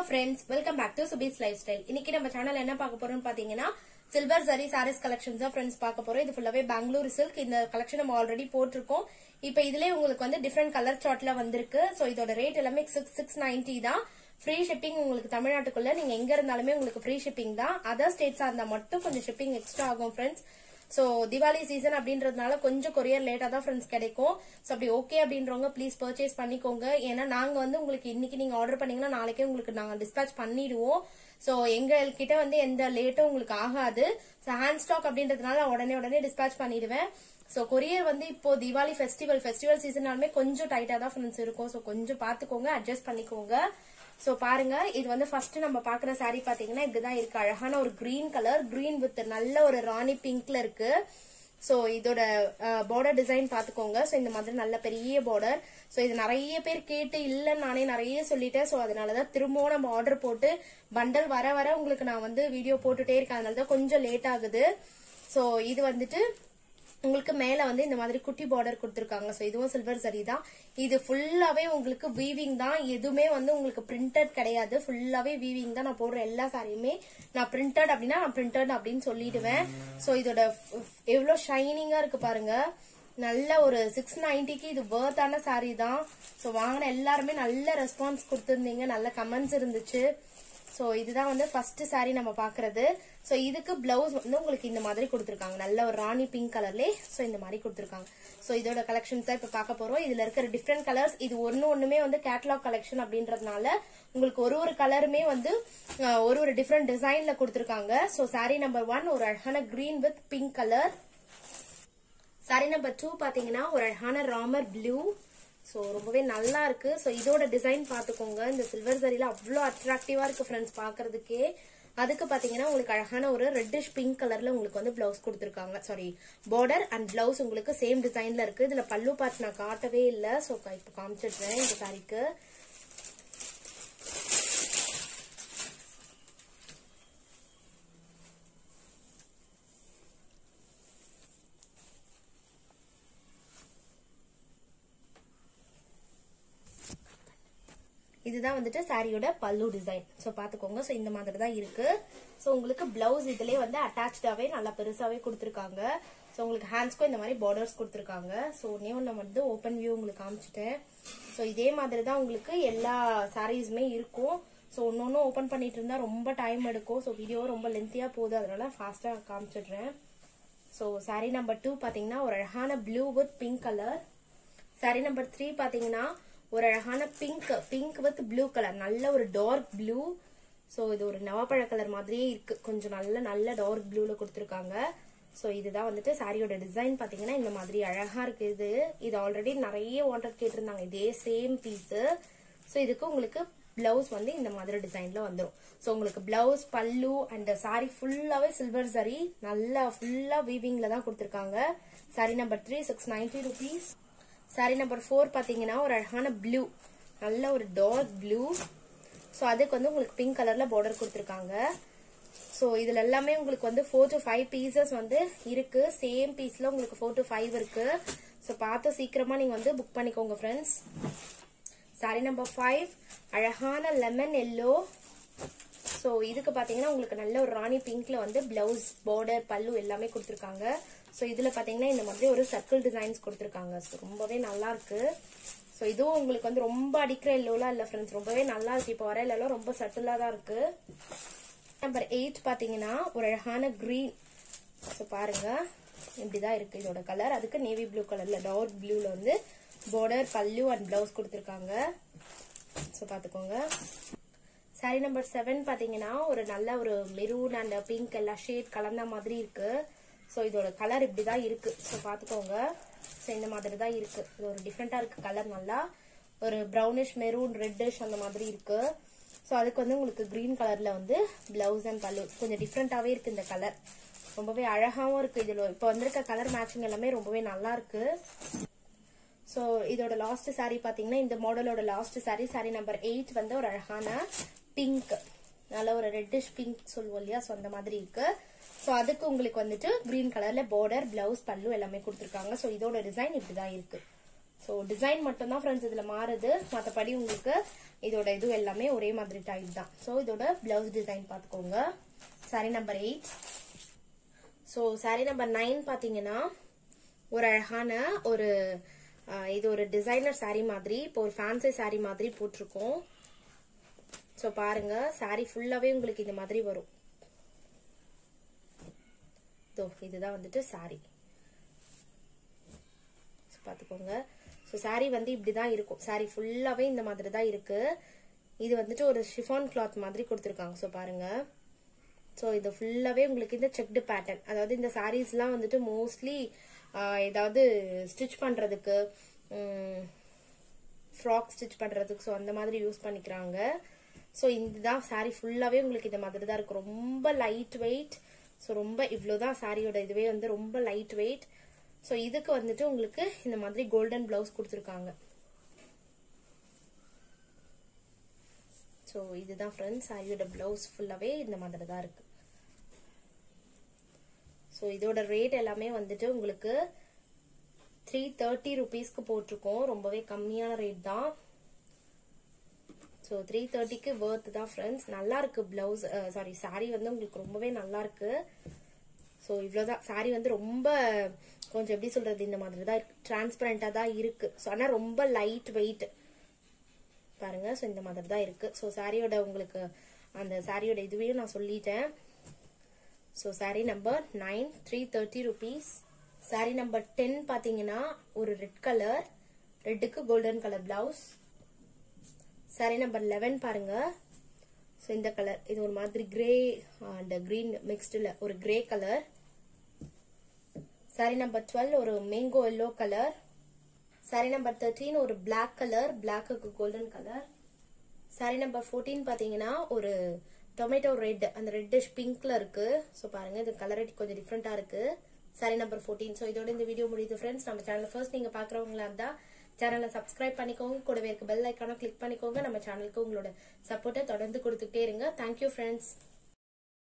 friends welcome back to Subi's lifestyle இன்னைக்கு நம்ம channel என்ன பார்க்க போறோம்னு பாத்தீங்கன்னா சில்வர் சரி சாரீஸ் கலெக்ஷன்ஸ் தான் ஃப்ரெண்ட்ஸ் பார்க்க போறோம் இது ஃபுல்லாவே பெங்களூர் சில்க் இந்த கலெக்ஷன் நம்ம ஆல்ரெடி போட்டிருக்கோம் இப்போ இதுலயே உங்களுக்கு வந்து டிஃப்ரெண்ட் கலர் சார்ட்ல வந்திருக்கு சோ இதோட ரேட் எல்லாமே சிக்ஸ் சிக்ஸ் நைன்டி தான் ஃப்ரீ ஷிப்பிங் உங்களுக்கு தமிழ்நாட்டுக்குள்ள நீங்க எங்க இருந்தாலுமே உங்களுக்கு ஃப்ரீ ஷிப்பிங் தான் அதர் ஸ்டேட்ஸா இருந்தா மட்டும் கொஞ்சம் ஷிப்பிங் எக்ஸ்ட்ரா ஆகும் ஃப்ரெண்ட்ஸ் சோ தீபாவளி சீசன் அப்படின்றதுனால கொஞ்சம் கொரியர் லேட்டா தான் ஃப்ரெண்ட்ஸ் கிடைக்கும் சோ அப்படி ஓகே அப்படின்றவங்க ப்ளீஸ் பர்ச்சேஸ் பண்ணிக்கோங்க ஏன்னா நாங்க வந்து உங்களுக்கு இன்னைக்கு நீங்க ஆர்டர் பண்ணீங்கன்னா நாளைக்கே உங்களுக்கு நாங்க டிஸ்பேச் பண்ணிடுவோம் சோ எங்க கிட்ட வந்து எந்த லேட்டும் உங்களுக்கு ஆகாது சோ ஹேண்ட் ஸ்டாக் அப்படின்றதுனால உடனே உடனே டிஸ்பேச் பண்ணிடுவேன் சோ கொரியர் வந்து இப்போ தீபாவளி ஃபெஸ்டிவல் ஃபெஸ்டிவல் சீசனாலுமே கொஞ்சம் டைட்டா தான் ஃப்ரெண்ட்ஸ் இருக்கும் சோ கொஞ்சம் பாத்துக்கோங்க அட்ஜஸ்ட் பண்ணிக்கோங்க சோ பாருங்க இது வந்து ஃபர்ஸ்ட் நம்ம பாக்குற saree பாத்தீங்கன்னா இப்படிதான் இருக்கு அழகான ஒரு கிரீன் கலர் கிரீன் வித் நல்ல ஒரு ராணி பிங்க்ல இருக்கு சோ இதோட பார்டர் டிசைன் பாத்துக்கோங்க சோ இந்த மாதிரி நல்ல பெரிய பார்டர் சோ இது நிறைய பேர் கேட்டு இல்லன்னு நானே நிறைய சொல்லிட்டேன் சோ அதனாலதான் திரும்பவும் நம்ம ஆர்டர் போட்டு பண்டல் வர வர உங்களுக்கு நான் வந்து வீடியோ போட்டுட்டே இருக்கேன் அதனாலதான் கொஞ்சம் லேட் ஆகுது சோ இது வந்துட்டு உங்களுக்கு மேல வந்து இந்த மாதிரி குட்டி பார்டர் கொடுத்துருக்காங்க சோ இதுவும் சில்வர் சரி தான் இது ஃபுல்லாவே உங்களுக்கு வீவிங் தான் எதுவுமே வந்து உங்களுக்கு பிரிண்டட் கிடையாது ஃபுல்லாவே வீவிங் தான் நான் போடுற எல்லா சாரியுமே நான் பிரிண்டட் அப்படின்னா நான் பிரிண்டட் அப்படின்னு சொல்லிடுவேன் சோ இதோட எவ்வளவு ஷைனிங்கா இருக்கு பாருங்க நல்ல ஒரு சிக்ஸ் நைன்டிக்கு இது வேர்த்தான சாரி தான் சோ வாங்கின எல்லாருமே நல்ல ரெஸ்பான்ஸ் கொடுத்துருந்தீங்க நல்ல கமெண்ட்ஸ் இருந்துச்சு சோ இதுதான் வந்து ஃபர்ஸ்ட் saree நம்ம பாக்குறது சோ இதுக்கு பிளவுஸ் வந்து உங்களுக்கு இந்த மாதிரி கொடுத்துருக்காங்க நல்ல ஒரு ராணி பிங்க் கலர்லே சோ இந்த மாதிரி கொடுத்துருக்காங்க சோ இதோட கலெக்ஷன்ஸ் தான் இப்ப பார்க்க போறோம் இதுல இருக்கிற டிஃப்ரெண்ட் கலர்ஸ் இது ஒன்னு ஒண்ணுமே வந்து கேட்லாக் கலெக்ஷன் அப்படின்றதுனால உங்களுக்கு ஒரு ஒரு கலருமே வந்து அஹ், ஒரு ஒரு டிஃப்ரெண்ட் டிசைன்ல கொடுத்துருக்காங்க சோ saree நம்பர் ஒன் ஒரு அழகான green with pink colour sari number two பாத்தீங்கன்னா ஒரு அழகான ராமர் ப்ளூ ஸோ ரொம்பவே நல்லா இருக்கு ஸோ இதோட டிசைன் பார்த்துக்கோங்க இந்த சில்வர் சரியில அவ்வளோ அட்ராக்டிவா இருக்கு ஃப்ரெண்ட்ஸ் பார்க்கறதுக்கே அதுக்கு பாத்தீங்கன்னா உங்களுக்கு அழகான ஒரு ரெட்டிஷ் பிங்க் கலர்ல உங்களுக்கு வந்து பிளவுஸ் கொடுத்துருக்காங்க சாரி பார்டர் அண்ட் பிளவுஸ் உங்களுக்கு சேம் டிசைன்ல இருக்கு இதுல பல்லு பார்ட் நான் காட்டவே இல்லை ஸோ இப்போ காமிச்சிடுறேன் இந்த சாரிக்கு இதுதான் வந்துட்டு சாரியோட பல்லு டிசைன் ஸோ பாத்துக்கோங்க ஸோ இந்த மாதிரி தான் இருக்கு ஸோ உங்களுக்கு பிளவுஸ் இதுலயே வந்து அட்டாச்சாவே நல்லா பெருசாவே கொடுத்துருக்காங்க ஸோ உங்களுக்கு ஹேண்ட்ஸ்க்கும் இந்த மாதிரி பார்டர்ஸ் கொடுத்துருக்காங்க ஸோ ஒன்னே ஒன்று வந்து ஓப்பன் வியூ உங்களுக்கு காமிச்சிட்டேன் ஸோ இதே மாதிரி தான் உங்களுக்கு எல்லா சாரீஸுமே இருக்கும் ஸோ ஒன்று ஒன்று ஓப்பன் பண்ணிட்டு இருந்தா ரொம்ப டைம் எடுக்கும் ஸோ வீடியோ ரொம்ப லென்த்தியா போகுது அதனால ஃபாஸ்டா காமிச்சிடுறேன் ஸோ சாரி நம்பர் டூ பாத்தீங்கன்னா ஒரு அழகான blue with pink colour sari number three பாத்தீங்கன்னா ஒரு அழகான pink pink with blue colour நல்ல ஒரு டார்க் ப்ளூ ஸோ இது ஒரு நவாப்பழ கலர் மாதிரியே இருக்கு கொஞ்சம் நல்ல நல்ல டார்க் ப்ளூல கொடுத்துருக்காங்க ஸோ இதுதான் வந்துட்டு சாரியோட டிசைன் பாத்தீங்கன்னா இந்த மாதிரி அழகா இருக்கு இது இது ஆல்ரெடி நிறைய வாண்டட் கேட்டிருந்தாங்க இதே சேம் பீஸ் ஸோ இதுக்கு உங்களுக்கு பிளவுஸ் வந்து இந்த மாதிரி டிசைன்ல வந்துடும் ஸோ உங்களுக்கு பிளவுஸ் பல்லு அண்ட் சாரி ஃபுல்லாவே சில்வர் சரி நல்லா ஃபுல்லா வீவிங்ல தான் கொடுத்துருக்காங்க sari number three six ninety rupees sari number four பாத்தீங்கன்னா ஒரு அழகான ப்ளூ நல்ல ஒரு டார்க் ப்ளூ ஸோ அதுக்கு வந்து உங்களுக்கு பிங்க் கலர்ல பார்டர் கொடுத்துருக்காங்க ஸோ இதுல எல்லாமே உங்களுக்கு வந்து ஃபோர் டு ஃபைவ் பீசஸ் வந்து இருக்கு சேம் பீஸ்ல உங்களுக்கு ஃபோர் டு ஃபைவ் இருக்கு ஸோ பார்த்து சீக்கிரமா நீங்க வந்து புக் பண்ணிக்கோங்க ஃப்ரெண்ட்ஸ் சாரி நம்பர் ஃபைவ் அழகான லெமன் எல்லோ ஸோ இதுக்கு பார்த்தீங்கன்னா உங்களுக்கு நல்ல ஒரு ராணி பிங்க்ல வந்து பிளவுஸ் பார்டர் பல்லு எல்லாமே கொடுத்துருக்காங்க ஸோ இதுல பார்த்தீங்கன்னா இந்த மாதிரி ஒரு சர்க்கிள் டிசைன்ஸ் கொடுத்துருக்காங்க ஸோ ரொம்பவே நல்லா இருக்கு ஸோ இதுவும் உங்களுக்கு வந்து ரொம்ப அடிக்கிற எல்லோலாம் இல்லை ஃப்ரெண்ட்ஸ் ரொம்பவே நல்லா இருக்கு இப்போ வர எல்லாம் ரொம்ப சட்டிலாக தான் இருக்கு நம்பர் எயிட் பார்த்தீங்கன்னா ஒரு அழகான கிரீன் ஸோ பாருங்க இப்படிதான் இருக்கு இதோட கலர் அதுக்கு நேவி ப்ளூ கலர்ல டார்க் ப்ளூல வந்து பார்டர் பல்லு அண்ட் பிளவுஸ் கொடுத்துருக்காங்க ஸோ பார்த்துக்கோங்க சாரி நம்பர் செவன் பாத்தீங்கன்னா ஒரு நல்ல ஒரு மெரூன் அண்ட் பிங்க் எல்லாம் ஷேட் கலந்த மாதிரி இருக்கு ஸோ இதோட கலர் இப்படிதான் இருக்கு ஸோ பார்த்துக்கோங்க ஸோ இந்த மாதிரி தான் இருக்கு இது ஒரு டிஃப்ரெண்டா இருக்கு கலர் நல்லா ஒரு ப்ரௌனிஷ் மெரூன் ரெட்டிஷ் அந்த மாதிரி இருக்கு ஸோ அதுக்கு வந்து உங்களுக்கு கிரீன் கலர்ல வந்து பிளவுஸ் அண்ட் பல்லு கொஞ்சம் டிஃப்ரெண்டாவே இருக்கு இந்த கலர் ரொம்பவே அழகாவும் இருக்கு இதுல இப்போ வந்திருக்க கலர் மேட்சிங் எல்லாமே ரொம்பவே நல்லா இருக்கு ஸோ இதோட லாஸ்ட் saree பாத்தீங்கன்னா இந்த மாடலோட last saree saree number eight வந்து ஒரு அழகான பிங்க் நல்ல ஒரு ரெட்டிஷ் பிங்க் சொல்லுவோம் இல்லையா ஸோ அந்த மாதிரி இருக்கு ஸோ அதுக்கு உங்களுக்கு வந்துட்டு கிரீன் கலர்ல பார்டர் பிளவுஸ் பல்லு எல்லாமே கொடுத்துருக்காங்க ஸோ இதோட டிசைன் இப்படிதான் இருக்கு ஸோ டிசைன் மட்டும் தான் ஃப்ரெண்ட்ஸ் இதுல மாறுது மற்றபடி உங்களுக்கு இதோட இது எல்லாமே ஒரே மாதிரி டைப் தான் ஸோ இதோட பிளவுஸ் டிசைன் பார்த்துக்கோங்க sari number eight so sari number nine பார்த்தீங்கன்னா ஒரு அழகான ஒரு ஆஹ், இது ஒரு டிசைனர் saree மாதிரி இப்போ ஒரு ஃபேன்சி saree மாதிரி போட்டிருக்கோம் ஸோ பாருங்க saree ஃபுல்லாவே உங்களுக்கு இந்த மாதிரி வரும் இதோ இதுதான் வந்துட்டு saree So, பாத்துக்கோங்க ஸோ saree வந்து இப்படிதான் இருக்கும் saree ஃபுல்லாவே இந்த மாதிரி தான் இருக்கு இது வந்துட்டு ஒரு ஷிஃபான் கிளாத் மாதிரி கொடுத்துருக்காங்க ஸோ பாருங்க ஸோ இது ஃபுல்லாவே உங்களுக்கு இந்த செக்டு பேட்டர்ன் அதாவது இந்த சாரீஸ்லாம் வந்துட்டு மோஸ்ட்லி ஏதாவது ஸ்டிச் பண்றதுக்கு ஃப்ராக் ஸ்டிச் பண்றதுக்கு ஸோ அந்த மாதிரி யூஸ் பண்ணிக்கிறாங்க ஸோ இதுதான் saree ஃபுல்லாவே உங்களுக்கு இந்த மாதிரி தான் இருக்கும் ரொம்ப லைட் வெயிட் ஸோ ரொம்ப இவ்வளோதான் சாரியோட இதுவே வந்து ரொம்ப லைட் வெயிட் ஸோ இதுக்கு வந்துட்டு உங்களுக்கு இந்த மாதிரி கோல்டன் பிளவுஸ் கொடுத்துருக்காங்க ஸோ இதுதான் ஃப்ரெண்ட்ஸ் சாரியோட பிளவுஸ் ஃபுல்லாகவே இந்த மாதிரி தான் இருக்கு ஸோ இதோட ரேட் எல்லாமே வந்துட்டு உங்களுக்கு த்ரீ தேர்ட்டி ருபீஸ்க்கு போட்டிருக்கோம் ரொம்பவே கம்மியான ரேட் தான் ஸோ த்ரீ தேர்ட்டிக்கு ஒர்த் தான் ஃப்ரெண்ட்ஸ் நல்லா இருக்கு பிளவுஸ் சாரி saree வந்து உங்களுக்கு ரொம்பவே நல்லா இருக்கு ஸோ இவ்வளோதான் saree வந்து ரொம்ப கொஞ்சம் எப்படி சொல்றது இந்த மாதிரி தான் இருக்கு டிரான்ஸ்பரண்டாக தான் இருக்கு ஸோ ஆனால் ரொம்ப லைட் வெயிட் பாருங்க ஸோ இந்த மாதிரி தான் இருக்கு ஸோ சாரியோட உங்களுக்கு அந்த சாரியோட இதுவையும் நான் சொல்லிட்டேன் so sari number nine three thirty rupees sari number ten பார்த்தீங்கன்னா ஒரு ரெட் கலர் ரெட்டுக்கு golden colour blouse sari number eleven பாருங்க ஸோ இந்த கலர் இது ஒரு மாதிரி கிரே அண்ட் கிரீன் மிக்ஸ்டில் ஒரு grey colour sari number twelve ஒரு mango yellow colour sari number thirteen ஒரு பிளாக் கலர் பிளாக்குக்கு golden colour sari number fourteen பார்த்தீங்கன்னா ஒரு டொமேட்டோ ரெட் அந்த ரெட்டிஷ் பிங்க்ல இருக்கு ஸோ பாருங்க இது கலர் கொஞ்சம் டிஃப்ரெண்டா இருக்கு சாரி நம்பர் ஃபோர்டீன் ஸோ இதோட இந்த வீடியோ முடியுது ஃப்ரெண்ட்ஸ் நம்ம சேனல் ஃபர்ஸ்ட் நீங்க பாக்குறவங்களா இருந்தா சேனலை சப்ஸ்கிரைப் பண்ணிக்கோங்க கூடவே இருக்க பெல் ஐக்கான கிளிக் பண்ணிக்கோங்க நம்ம சேனலுக்கு உங்களோட சப்போர்ட்டை தொடர்ந்து கொடுத்துட்டே இருங்க தேங்க்யூ ஃப்ரெண்ட்ஸ்